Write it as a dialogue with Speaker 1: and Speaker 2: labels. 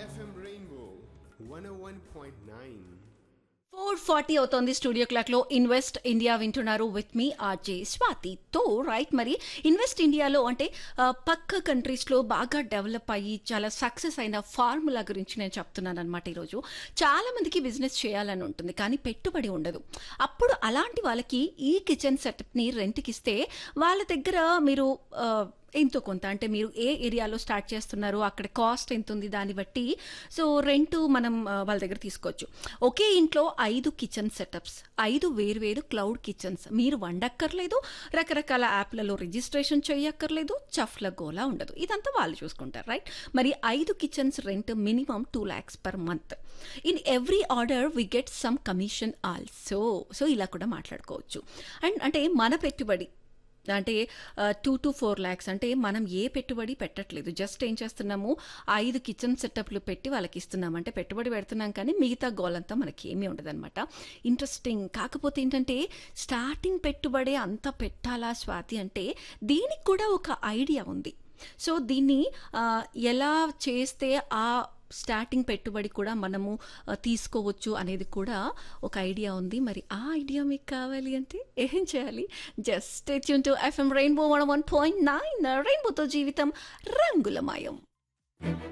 Speaker 1: FM Rainbow 101.9.
Speaker 2: Four forty అవుతోంది studio clock లో invest India వింటున్నారు విత్ మీ ఆర్జే స్వాతితో రైట్ మరి ఇన్వెస్ట్ ఇండియాలో అంటే ఆ, పక్క కంట్రీస్ లో బాగా డెవలప్ అయ్యి చాలా సక్సెస్ అయిన ఫార్ములా గురించి నేను చెప్తున్నాను అనమాట ఈరోజు చాలా మందికి బిజినెస్ చేయాలని ఉంటుంది కానీ పెట్టుబడి ఉండదు అప్పుడు అలాంటి వాళ్ళకి ఈ కిచెన్ సెటప్ ని రెంట్కి ఇస్తే వాళ్ళ దగ్గర మీరు ఆ, ఎంతో కొంత అంటే మీరు ఏ ఏరియాలో స్టార్ట్ చేస్తున్నారు అక్కడ కాస్ట్ ఎంత ఉంది దాన్ని బట్టి సో రెంట్ మనం ఆ, వాళ్ళ దగ్గర తీసుకోవచ్చు ఒకే ఇంట్లో ఐదు కిచెన్ సెటప్స్ ఐదు వేరువేరు క్లౌడ్ కిచెన్స్ మీరు వండక్కర్లేదు రకరకాల యాప్లలో రిజిస్ట్రేషన్ చేయక్కర్లేదు చఫ్ల గోలా ఉండదు ఇదంతా వాళ్ళు చూసుకుంటారు రైట్ మరి ఐదు kitchens rent minimum two lakhs per month in every order we get some commission also so ఇలా కూడా మాట్లాడుకోవచ్చు అండ్ అంటే మన పెట్టుబడి అంటే టూ టు ఫోర్ ల్యాక్స్ అంటే మనం ఏ పెట్టుబడి పెట్టట్లేదు జస్ట్ ఏం చేస్తున్నాము ఐదు కిచెన్ సెటప్లు పెట్టి వాళ్ళకి ఇస్తున్నాం అంటే పెట్టుబడి పెడుతున్నాం కానీ మిగతా గోల్ అంతా మనకి ఏమీ ఉండదన్నమాట ఇంట్రెస్టింగ్ కాకపోతే ఏంటంటే స్టార్టింగ్ పెట్టుబడే అంత పెట్టాలా స్వాతి అంటే దీనికి కూడా ఒక ఐడియా ఉంది సో దీన్ని ఆ, ఎలా చేస్తే ఆ స్టార్టింగ్ పెట్టుబడి కూడా మనము ఆ, తీసుకోవచ్చు అనేది కూడా ఒక ఐడియా ఉంది మరి ఆ ఐడియా మీకు కావాలి అంటే ఏం చేయాలి just tune to FM rainbow one one point nine రెయిన్బోతో జీవితం రంగులమయం